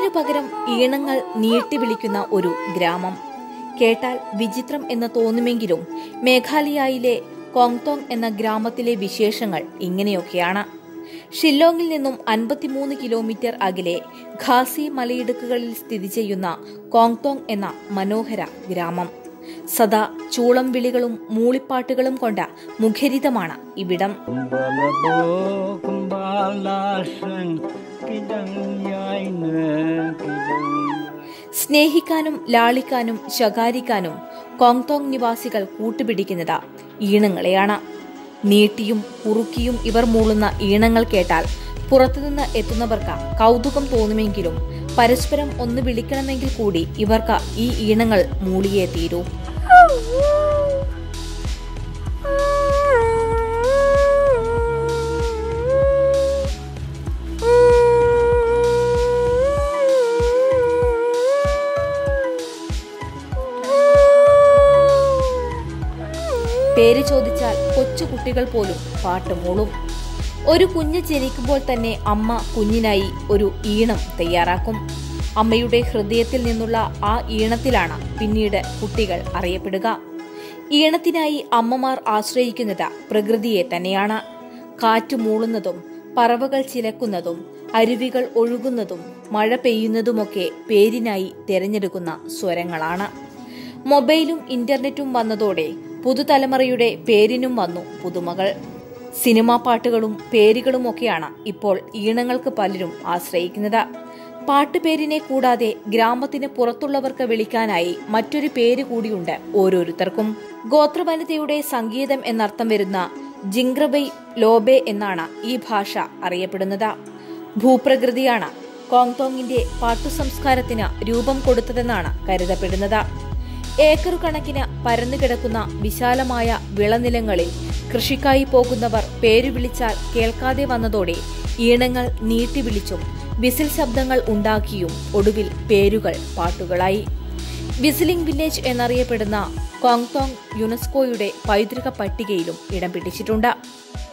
വാക്കിനു പകരം ഈണങ്ങൾ നീട്ടി വിളിക്കുന്ന ഒരു ഗ്രാമം കേട്ടാൽ വിചിത്രം എന്ന് തോന്നുമെങ്കിലും മേഘാലയയിലെ കോങ്തോങ് എന്ന ഗ്രാമത്തിലെ വിശേഷങ്ങൾ ഇങ്ങനെയൊക്കെയാണ് ഷില്ലോങ്ങിൽ നിന്നും അൻപത്തിമൂന്ന് കിലോമീറ്റർ അകലെ ഖാസി മലയിടുക്കുകളിൽ സ്ഥിതി ചെയ്യുന്ന കോങ്തോങ് എന്ന മനോഹര ഗ്രാമം സദാ ചൂളം വിളികളും മൂളിപ്പാട്ടുകളും കൊണ്ട മുഖരിതമാണ് ഇവിടം Balabo kumbalasan kidang yay na kidang സ്നേഹിക്കാനും ലാളിക്കാനും ശകാരിക്കാനും കോങ്തോങ് നിവാസികൾ കൂട്ടുപിടിക്കുന്നത് ഈണങ്ങളെയാണ് നീട്ടിയും കുറുക്കിയും ഇവർ മൂളുന്ന ഈണങ്ങൾ കേട്ടാൽ പുറത്തുനിന്ന് എത്തുന്നവർക്ക് കൗതുകം തോന്നുമെങ്കിലും പരസ്പരം ഒന്ന് വിളിക്കണമെങ്കിൽ കൂടി ഇവർക്ക് ഈ ഈണങ്ങൾ മൂളിയേ തീരൂ പേര് ചോദിച്ചാൽ കൊച്ചു കുട്ടികൾ പോലും പാട്ട് മൂളും ഒരു കുഞ്ഞ് ജനിക്കുമ്പോൾ തന്നെ അമ്മ കുഞ്ഞിനായി ഒരു ഈണം തയ്യാറാക്കും അമ്മയുടെ ഹൃദയത്തിൽ നിന്നുള്ള ആ ഈണത്തിലാണ് പിന്നീട് കുട്ടികൾ അറിയപ്പെടുക ഈണത്തിനായി അമ്മമാർ ആശ്രയിക്കുന്നത് പ്രകൃതിയെ തന്നെയാണ് കാറ്റ് മൂളുന്നതും പറവകൾ ചിലക്കുന്നതും അരുവികൾ ഒഴുകുന്നതും മഴ പെയ്യുന്നതുമൊക്കെ പേരിനായി തിരഞ്ഞെടുക്കുന്ന സ്വരങ്ങളാണ് മൊബൈലും ഇന്റർനെറ്റും വന്നതോടെ പുതുതലമുറയുടെ പേരിനും വന്നു പുതുമകൾ സിനിമാ പാട്ടുകളും പേരുകളുമൊക്കെയാണ് ഇപ്പോൾ ഈണങ്ങൾക്ക് പലരും ആശ്രയിക്കുന്നത് പാട്ടുപേരിനെ കൂടാതെ ഗ്രാമത്തിന് പുറത്തുള്ളവർക്ക് വിളിക്കാനായി മറ്റൊരു പേര് കൂടിയുണ്ട് ഓരോരുത്തർക്കും ഗോത്രവനിതയുടെ സംഗീതം എന്നർത്ഥം വരുന്ന ജിംഗ്രബൈ ലോബെ എന്നാണ് ഈ ഭാഷ അറിയപ്പെടുന്നത് ഭൂപ്രകൃതിയാണ് കോങ്തോങ്ങിന്റെ പാട്ടു സംസ്കാരത്തിന് രൂപം കൊടുത്തതെന്നാണ് കരുതപ്പെടുന്നത് ഏക്കർ കണക്കിന് പരന്നുകിടക്കുന്ന വിശാലമായ വിളനിലങ്ങളിൽ കൃഷിക്കായി പോകുന്നവർ പേരു വിളിച്ചാൽ കേൾക്കാതെ വന്നതോടെ ഈണങ്ങൾ നീട്ടി വിളിച്ചും വിസിൽ ശബ്ദങ്ങൾ ഉണ്ടാക്കിയും ഒടുവിൽ പേരുകൾ പാട്ടുകളായി വിസിലിംഗ് വില്ലേജ് എന്നറിയപ്പെടുന്ന കോങ്തോങ് യുനെസ്കോയുടെ പൈതൃക പട്ടികയിലും ഇടം പിടിച്ചിട്ടുണ്ട്